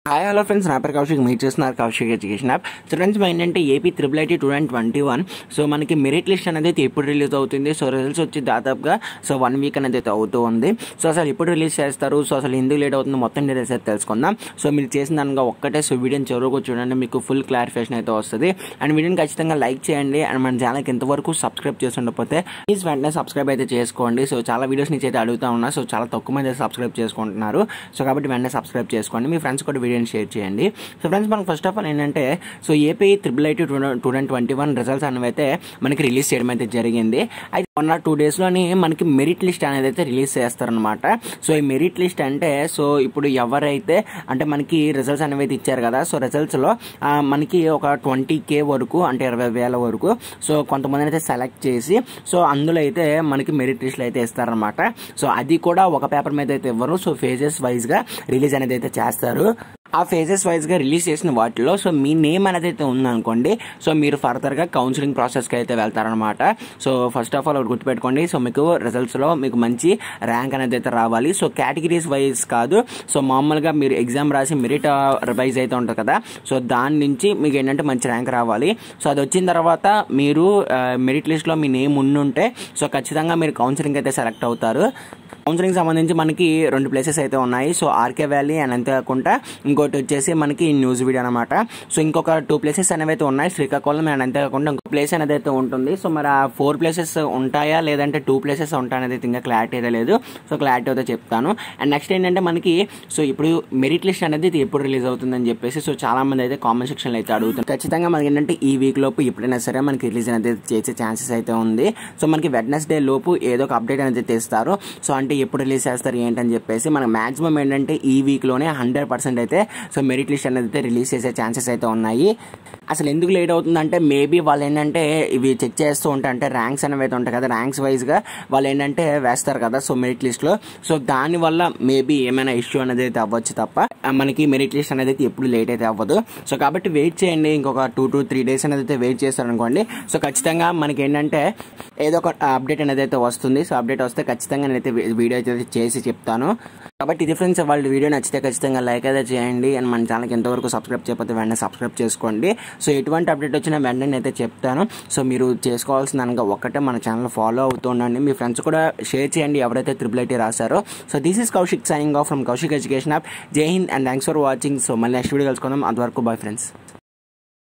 hi hello friends నా పేరు కౌశిక్ మీరు చూస్తున్నారు Kaushik education app so friends ఏంటంటే AP triple IT two thousand twenty one so మనకి మెరిట్ లిస్ట్ అనేది అయితే ఎప్పుడు రిలీజ్ అవుతుంది సో రిజల్ట్స్ వచ్చి దాదాపుగా సో వన్ వీక్ అనేది అయితే అవుతూ ఉంది సో అసలు ఎప్పుడు రిలీజ్ చేస్తారు సో అసలు ఎందుకు లేట్ అవుతుంది మొత్తం డీటెయిల్స్ అయితే తెలుసుకుందాం సో మీరు చేసిన దానిగా ఒక్కటే సో వీడియోని చివరకు చూడండి మీకు ఫుల్ క్లారిఫికేషన్ అయితే వస్తుంది అండ్ వీడియోని ఖచ్చితంగా లైక్ చేయండి అండ్ మన ఛానల్కి ఎంతవరకు సబ్స్క్రైబ్ చేసి ఉండకపోతే ప్లీజ్ వెంటనే సబ్స్క్రైబ్ అయితే చేసుకోండి సో చాలా వీడియోస్ నుంచి అయితే అడుగుతా ఉన్నా సో చాలా తక్కువ మంది సబ్స్క్రైబ్ చేసుకుంటున్నారు సో కాబట్టి వెంటనే సబ్స్క్రైబ్ చేసుకోండి మీ ఫ్రెండ్స్ కూడా వీడియోని షేర్ చేయండి సో ఫ్రెండ్స్ మనకు ఫస్ట్ ఆఫ్ ఆల్ ఏంటంటే so AP triple IT two two thousand twenty one results అనేవి అయితే మనకి రిలీజ్ చేయడం అయితే జరిగింది అయితే వన్ ఆర్ టూ డేస్లోని మనకి మెరిట్ లిస్ట్ అనేది అయితే రిలీజ్ చేస్తారనమాట సో ఈ మెరిట్ లిస్ట్ అంటే సో ఇప్పుడు ఎవరైతే అంటే మనకి రిజల్ట్స్ అనేవి అయితే ఇచ్చారు కదా సో రిజల్ట్స్లో మనకి ఒక ట్వంటీ కే వరకు అంటే ఇరవై వేల వరకు సో కొంతమంది అయితే సెలెక్ట్ చేసి సో అందులో అయితే మనకి మెరిట్ లిస్ట్లు అయితే ఇస్తారనమాట సో అది కూడా ఒక పేపర్ మీద అయితే ఇవ్వరు సో ఫేజెస్ వైజ్గా రిలీజ్ అనేది అయితే చేస్తారు ఆ ఫేజెస్ వైజ్గా రిలీజ్ చేసిన వాటిలో సో మీ నేమ్ అనేది అయితే ఉందనుకోండి సో మీరు ఫర్దర్గా కౌన్సిలింగ్ ప్రాసెస్కి అయితే వెళ్తారనమాట సో ఫస్ట్ ఆఫ్ ఆల్ ఒకటి గుర్తుపెట్టుకోండి సో మీకు రిజల్ట్స్లో మీకు మంచి ర్యాంక్ అనేది అయితే రావాలి సో కేటగిరీస్ వైజ్ కాదు సో మామూలుగా మీరు ఎగ్జామ్ రాసి మెరిట్ రివైజ్ అయితే ఉంటుంది కదా సో దాని నుంచి మీకు ఏంటంటే మంచి ర్యాంక్ రావాలి సో అది వచ్చిన తర్వాత మీరు మెరిట్ లిస్ట్లో మీ నేమ్ ఉండుంటే సో ఖచ్చితంగా మీరు కౌన్సిలింగ్ అయితే సెలెక్ట్ అవుతారు కౌన్సిలింగ్ సంబంధించి మనకి రెండు ప్లేసెస్ అయితే ఉన్నాయి సో ఆర్కే వ్యాలీ అండ్ అంతేకాకుండా ఇంకోటి వచ్చేసి మనకి న్యూస్ వీడియో అనమాట సో ఇంకొక టూ ప్లేసెస్ అనేవి అయితే ఉన్నాయి శ్రీకాకుళం అండ్ అంతేకాకుండా ఇంకో ప్లేస్ అనేది అయితే ఉంటుంది సో మరి ఆ ఫోర్ ప్లేసెస్ ఉంటాయా లేదంటే టూ ప్లేసెస్ ఉంటాయా అనేది ఇంకా క్లారిటీ అయితే లేదు సో క్లారిటీ అయితే చెప్తాను అండ్ నెక్స్ట్ ఏంటంటే మనకి సో ఇప్పుడు మెరిట్ లిస్ట్ అనేది ఎప్పుడు రిలీజ్ అవుతుందని చెప్పేసి సో చాలా మంది అయితే కామెంట్ సెక్షన్లో అయితే అడుగుతుంది ఖచ్చితంగా మనకి ఏంటంటే ఈ వీక్ లోపు ఎప్పుడైనా సరే మనకి రిలీజ్ అనేది చేసే ఛాన్సెస్ అయితే ఉంది సో మనకి వెడ్నెస్డే లోపు ఏదో ఒక అప్డేట్ అనేది తెస్తారు సో అంటే ఎప్పుడు రిలీజ్ చేస్తారు ఏంటని చెప్పేసి మనకు మాక్సిమం ఏంటంటే ఈ వీక్లోనే హండ్రెడ్ పర్సెంట్ అయితే సో మెరిట్ లిస్ట్ అనేది అయితే రిలీజ్ చేసే ఛాన్సెస్ అయితే ఉన్నాయి అసలు ఎందుకు లేట్ అవుతుందంటే మేబీ వాళ్ళు ఏంటంటే ఇవి చెక్ చేస్తూ ఉంటాయి అంటే ర్యాంక్స్ అనేవి అయితే ఉంటాయి కదా ర్యాంక్స్ వైజ్గా వాళ్ళు ఏంటంటే వేస్తారు కదా సో మెరిట్ లిస్ట్లో సో దానివల్ల మేబీ ఏమైనా ఇష్యూ అనేది అయితే అవ్వచ్చు తప్ప మనకి మెరిట్ లిస్ట్ అనేది అయితే ఎప్పుడు లేట్ అయితే అవ్వదు సో కాబట్టి వెయిట్ చేయండి ఇంకొక టూ టు త్రీ డేస్ అనేది అయితే వెయిట్ చేస్తారనుకోండి సో ఖచ్చితంగా మనకి ఏంటంటే ఏదో ఒక అప్డేట్ అనేది అయితే వస్తుంది సో అప్డేట్ వస్తే ఖచ్చితంగా నేనైతే వీడియో అయితే చేసి చెప్తాను కాబట్టి ఇది ఫ్రెండ్స్ వాళ్ళ వీడియో నచ్చితే ఖచ్చితంగా లైక్ అయితే చేయండి అండ్ మన ఛానల్కి ఎంతవరకు సబ్స్క్రైబ్ చేయకపోతే వెంటనే సబ్స్క్రైబ్ చేసుకోండి సో ఎటువంటి అప్డేట్ వచ్చినా వెంటనే అయితే చెప్తాను సో మీరు చేసుకోవాల్సిన అనగా ఒక్కటే మన ఛానల్ ఫాలో అవుతూ ఉండండి మీ ఫ్రెండ్స్ కూడా షేర్ చేయండి ఎవరైతే త్రిపుల్ ఐటీ రాశారో so this is Kaushik signing off from Kaushik education app Jai Hind and thanks for watching so మళ్ళీ నెక్స్ట్ వీడియో కలుసుకుందాం అంతవరకు బాయ్ ఫ్రెండ్స్